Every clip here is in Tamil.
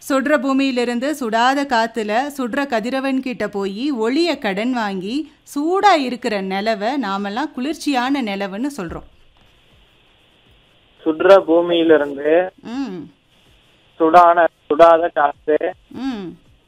சுடுற பூமியிலிருந்து சுடாத காத்துல சுடுற கதிரவன் கிட்ட போய் ஒளிய கடன் வாங்கி சூடா இருக்கிற நிலவை நாமெல்லாம் குளிர்ச்சியான நிலவுன்னு சொல்றோம் சுடுற பூமியிலிருந்து ம் சுடான சுடாத காத்து ம்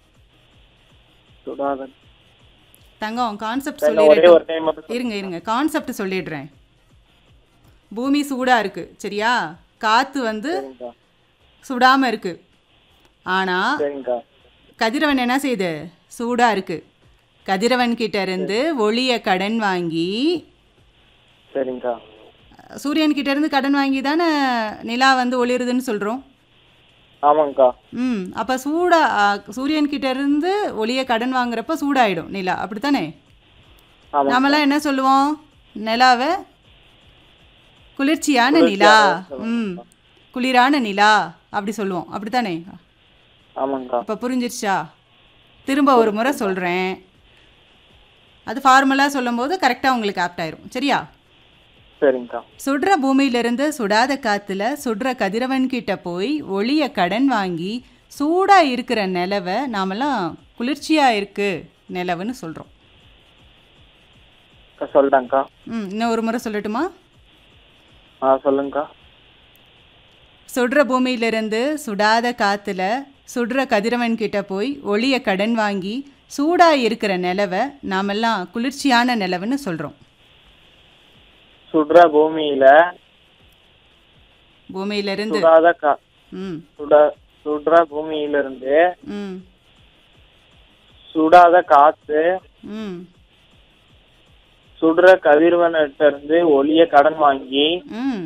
சுடாத தங்கம் கான்செப்ட் இன்னும் ஒரே சொல்லிடுறேன் ஒரு டைம் மட்டும் இருங்க இருங்க கான்செப்ட் சொல்லிடுறேன் பூமி சூடா இருக்கு சரியா காத்து வந்து சரிங்கக்கா சுடாம இருக்கு ஆனா சரிங்கக்கா கதிரவன் என்ன செய்யுது சூடா இருக்கு கதிரவன் கிட்ட இருந்து ஒளிய கடன் வாங்கி சரிங்கக்கா சூரியன் கிட்ட இருந்து கடன் வாங்கி தானே நிலா வந்து ஒளிருதுன்னு சொல்றோம் ஆமாங்கக்கா ம் அப்ப சூடா ஆ, சூரியன் கிட்ட இருந்து ஒளிய கடன் வாங்குறப்ப சூடாயிடும் நிலா அப்படித்தானே ஆமாம் நாமெல்லாம் என்ன சொல்லுவோம் நிலாவை குளிர்ச்சியான நிலா ம் குளிரான நிலா அப்படி சொல்லுவோம் அப்படித்தானே ஆமாங்கக்கா அப்போ புரிஞ்சிருச்சா திரும்ப ஒரு முறை சொல்கிறேன் அது ஃபார்மலாக சொல்லும்போது கரெக்டாக உங்களுக்கு ஆப்ட் ஆயிரும் சரியா சரிங்கக்கா சுடுற பூமியிலிருந்து சுடாத காத்துல சுடுற கதிரவன் கிட்ட போய் ஒளிய கடன் வாங்கி சூடா இருக்கிற நிலவை நாமெல்லாம் குளிர்ச்சியா இருக்கு நிலவுன்னு சொல்றோம் அக்கா சொல்லிட்டேங்க்கா ம் இன்னும் ஒரு முறை சொல்லட்டுமா ஆ சொல்லுங்கக்கா சுடுற பூமியிலிருந்து சுடாத காத்துல சுடுற கதிரவன் கிட்ட போய் ஒளிய கடன் வாங்கி சூடா இருக்கிற நிலவை நாமெல்லாம் குளிர்ச்சியான நிலவுன்னு சொல்றோம் சுடுற பூமியில பூமியிலிருந்து சுடாத கா ம் சுட சுடுற பூமியிலிருந்து ம் சுடாத காத்து ம் சுடுற கதிர்வனிட்ட இருந்து ஒளிய கடன் வாங்கி ம்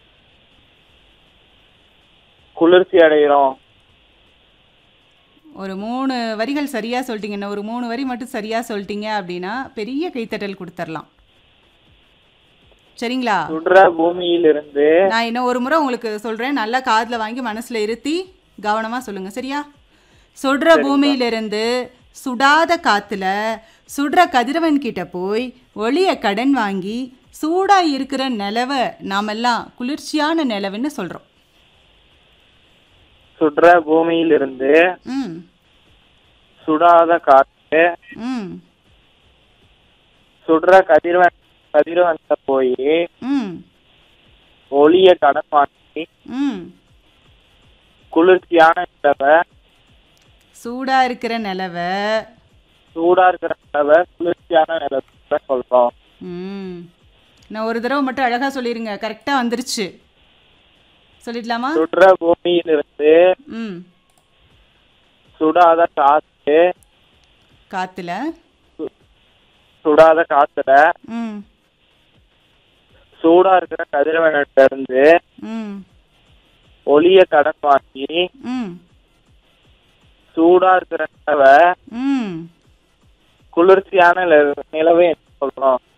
குளிர்ச்சி அடைகிறோம் ஒரு மூணு வரிகள் சரியா சொல்லிட்டீங்க இன்னும் ஒரு மூணு வரி மட்டும் சரியா சொல்லிட்டீங்க அப்படின்னா பெரிய கைத்தட்டல் கொடுத்துடலாம் சரிங்களா சுடுற பூமியிலிருந்து நான் இன்னும் ஒரு முறை உங்களுக்கு சொல்றேன் நல்லா காதுல வாங்கி மனசுல இருத்தி கவனமா சொல்லுங்க சரியா சுடுற பூமியிலிருந்து சுடாத காத்துல சுடுற கதிரவன் கிட்ட போய் ஒளிய கடன் வாங்கி சூடா இருக்கிற நிலவை நாமெல்லாம் குளிர்ச்சியான நிலவுன்னு சொல்றோம் சுடுற பூமியிலிருந்து ம் சுடாத காத்து ம் சுடுற கதிர்வன் கதிர்வன்ட்ட போய் ம் ஒளிய கடன் வாங்கி ம் குளிர்ச்சியான நிலவை சூடா இருக்கிற நிலவை சூடா இருக்கிற நிலவை குளிர்ச்சியான நிலவை சொல்றோம் ம் நான் ஒரு தடவை மட்டும் அழகா சொல்லிருங்க கரெக்டா வந்துருச்சு சொல்லிடலாமா சுடுற பூமியிலிருந்து ம் சுடாத காத்து காத்துல சுடாத காத்துல ம் சூடா இருக்கிற கதிரவனிட்ட இருந்து ம் ஒளிய கடன் வாங்கி ம் சூடா இருக்கிற நிலவை ம் குளிர்ச்சியான நில- நிலவை சொல்றோம்